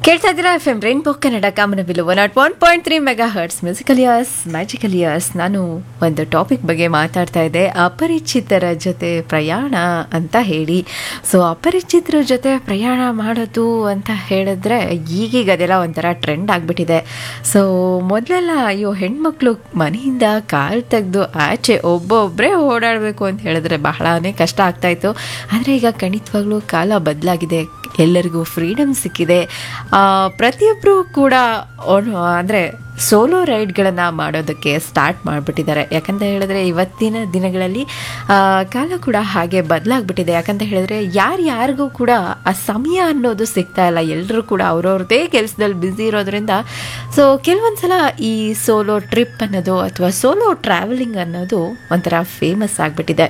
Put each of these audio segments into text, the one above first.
ಕೇಳ್ತಾ ಇದ್ದೀರಾ F M rainbow Kannada Kamanabillu one not one point three megahertz musical years magical years ನಾನು ಒಂದು topic ಬಗ್ಗೆ ಮಾತಾಡ್ತಾ ಇದ್ದೆ ಅಪರಿಚಿತರ ಜೊತೆ ಪ್ರಯಾಣ ಅಂತ ಹೇಳಿ ಸೊ ಅಪರಿಚಿತರ ಜೊತೆ ಪ್ರಯಾಣ ಮಾಡೋದು ಅಂತ ಹೇಳಿದ್ರೆ ಈಗೀಗ ಅದೆಲ್ಲ ಒಂಥರ ಟ್ರೆಂಡ್ ಆಗಿಬಿಟ್ಟಿದೆ ಸೊ ಮೊದಲೆಲ್ಲ ಅಯ್ಯೋ ಹೆಣ್ಮಕ್ಳು ಮನೆಯಿಂದ ಕಾಲು ತೆಗೆದು ಆಚೆ ಒಬ್ಬೊಬ್ಬರೇ ಓಡಾಡಬೇಕು ಅಂತ ಹೇಳಿದ್ರೆ ಬಹಳನೇ ಕಷ್ಟ ಆಗ್ತಾಯಿತ್ತು ಆದರೆ ಈಗ ಖಂಡಿತವಾಗ್ಲೂ ಕಾಲ ಬದಲಾಗಿದೆ ಎಲ್ಲರಿಗೂ ಫ್ರೀಡಮ್ ಸಿಕ್ಕಿದೆ ಆ, ಪ್ರತಿಯೊಬ್ಬರು ಕೂಡ ಅಂದರೆ ಸೋಲೋ ರೈಡ್ಗಳನ್ನು ಮಾಡೋದಕ್ಕೆ ಸ್ಟಾರ್ಟ್ ಮಾಡಿಬಿಟ್ಟಿದ್ದಾರೆ ಯಾಕಂತ ಹೇಳಿದ್ರೆ ಇವತ್ತಿನ ದಿನಗಳಲ್ಲಿ ಆ, ಕಾಲ ಕೂಡ ಹಾಗೆ ಬದಲಾಗ್ಬಿಟ್ಟಿದೆ ಯಾಕಂತ ಹೇಳಿದ್ರೆ ಯಾರ್ಯಾರಿಗೂ ಕೂಡ ಆ ಸಮಯ ಅನ್ನೋದು ಸಿಗ್ತಾ ಇಲ್ಲ ಎಲ್ಲರೂ ಕೂಡ ಅವ್ರವ್ರದ್ದೇ ಕೆಲಸದಲ್ಲಿ ಬ್ಯುಸಿ ಇರೋದ್ರಿಂದ ಸೊ ಕೆಲವೊಂದು ಸಲ ಈ ಸೋಲೋ ಟ್ರಿಪ್ ಅನ್ನೋದು ಅಥವಾ ಸೋಲೋ ಟ್ರಾವೆಲಿಂಗ್ ಅನ್ನೋದು ಒಂಥರ ಫೇಮಸ್ ಆಗಿಬಿಟ್ಟಿದೆ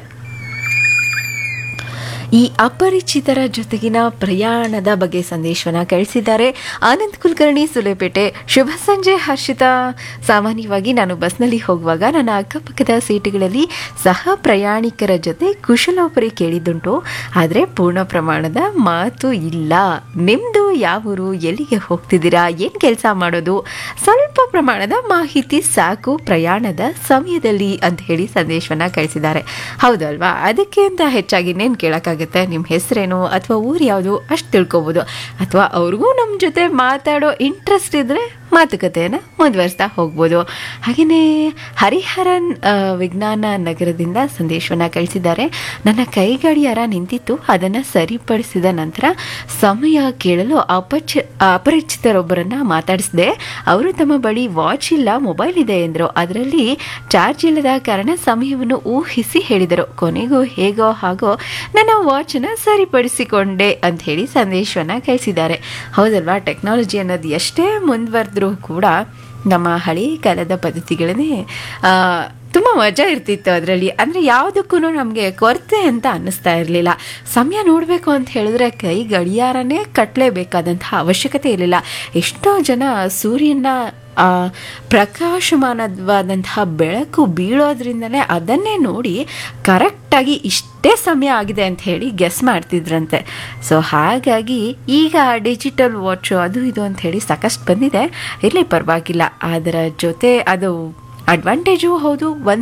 ಈ ಅಪರಿಚಿತರ ಜೊತೆಗಿನ ಪ್ರಯಾಣದ ಬಗ್ಗೆ ಸಂದೇಶವನ್ನ ಕಳಿಸಿದ್ದಾರೆ ಆನಂದ್ ಕುಲಕರ್ಣಿ ಸುಲೇಪೇಟೆ ಶುಭ ಸಂಜೆ ಹರ್ಷಿತಾ ಸಾಮಾನ್ಯವಾಗಿ ನಾನು ಬಸ್ನಲ್ಲಿ ಹೋಗುವಾಗ ನನ್ನ ಅಕ್ಕಪಕ್ಕದ ಸೀಟುಗಳಲ್ಲಿ ಸಹ ಪ್ರಯಾಣಿಕರ ಜೊತೆ ಕುಶಲೋಪರಿ ಕೇಳಿದ್ದುಂಟು ಆದರೆ ಪೂರ್ಣ ಪ್ರಮಾಣದ ಮಾತು ಇಲ್ಲ ನಿಮ್ಮದು ಯಾವ ಊರು ಎಲ್ಲಿಗೆ ಹೋಗ್ತಿದ್ದೀರಾ ಏನು ಕೆಲಸ ಮಾಡೋದು ಸ್ವಲ್ಪ ಪ್ರಮಾಣದ ಮಾಹಿತಿ ಸಾಕು ಪ್ರಯಾಣದ ಸಮಯದಲ್ಲಿ ಅಂತ ಹೇಳಿ ಸಂದೇಶವನ್ನ ಕಳಿಸಿದ್ದಾರೆ ಹೌದಲ್ವಾ ಅದಕ್ಕೆ ಅಂತ ಹೆಚ್ಚಾಗಿ ಇನ್ನೇನು ಕೇಳೋಕ್ಕಾಗುತ್ತೆ ನಿಮ್ಮ ಹೆಸರೇನು ಅಥವಾ ಊರು ಯಾವುದು ಅಷ್ಟು ತಿಳ್ಕೊಬೋದು ಅಥವಾ ಅವ್ರಿಗೂ ನಮ್ಮ ಜೊತೆ ಮಾತಾಡೋ ಇಂಟ್ರೆಸ್ಟ್ ಇದ್ದರೆ ಮಾತುಕತೆಯನ್ನು ಮುಂದುವರಿಸ್ತಾ ಹೋಗ್ಬೋದು ಹಾಗೆಯೇ ಹರಿಹರನ್ ಆ, ವಿಜ್ಞಾನ ನಗರದಿಂದ ಸಂದೇಶವನ್ನು ಕಳಿಸಿದ್ದಾರೆ ನನ್ನ ಕೈಗಡಿಯಾರ ನಿಂತಿತ್ತು ಅದನ್ನು ಸರಿಪಡಿಸಿದ ನಂತರ ಸಮಯ ಕೇಳಲು ಅಪಚ ಅಪರಿಚಿತರೊಬ್ಬರನ್ನ ಮಾತಾಡಿಸಿದೆ ಅವರು ತಮ್ಮ ಬಳಿ ವಾಚ್ ಇಲ್ಲ ಮೊಬೈಲ್ ಇದೆ ಎಂದರು ಅದರಲ್ಲಿ ಚಾರ್ಜ್ ಇಲ್ಲದ ಕಾರಣ ಸಮಯವನ್ನು ಊಹಿಸಿ ಹೇಳಿದರು ಕೊನೆಗೂ ಹೇಗೋ ಹಾಗೋ ನನ್ನ ವಾಚನ್ನು ಸರಿಪಡಿಸಿಕೊಂಡೆ ಅಂತ ಹೇಳಿ ಸಂದೇಶವನ್ನು ಕಳಿಸಿದ್ದಾರೆ ಹೌದಲ್ವಾ ಟೆಕ್ನಾಲಜಿ ಅನ್ನೋದು ಎಷ್ಟೇ ಮುಂದುವರೆದ್ರೂ ಕೂಡ ನಮ್ಮ ಹಳೇ ಕಾಲದ ಪದ್ಧತಿಗಳನ್ನೇ ಆ, ತುಂಬ ಮಜಾ ಇರ್ತಿತ್ತು ಅದರಲ್ಲಿ ಅಂದರೆ ಯಾವುದಕ್ಕೂ ನಮಗೆ ಕೊರತೆ ಅಂತ ಅನ್ನಿಸ್ತಾ ಇರಲಿಲ್ಲ ಸಮಯ ನೋಡಬೇಕು ಅಂತ ಹೇಳಿದ್ರೆ ಕೈ ಗಡಿಯಾರನೇ ಕಟ್ಟಲೇಬೇಕಾದಂತಹ ಅವಶ್ಯಕತೆ ಇರಲಿಲ್ಲ ಎಷ್ಟೋ ಜನ ಸೂರ್ಯನ ಆ, ಪ್ರಕಾಶಮಾನವಾದಂತಹ ಬೆಳಕು ಬೀಳೋದ್ರಿಂದಲೇ ಅದನ್ನೇ ನೋಡಿ ಕರೆಕ್ಟಾಗಿ ಇಷ್ಟೇ ಸಮಯ ಆಗಿದೆ ಅಂತ ಹೇಳಿ ಗೆಸ್ ಮಾಡ್ತಿದ್ರಂತೆ ಸೊ ಹಾಗಾಗಿ ಈಗ ಡಿಜಿಟಲ್ ವಾಚು ಅದು ಇದು ಅಂತ ಹೇಳಿ ಸಾಕಷ್ಟು ಬಂದಿದೆ ಇರಲಿ ಪರವಾಗಿಲ್ಲ ಅದರ ಜೊತೆ ಅದು ಅಡ್ವಾಂಟೇಜು ಹೌದು ಒಂದು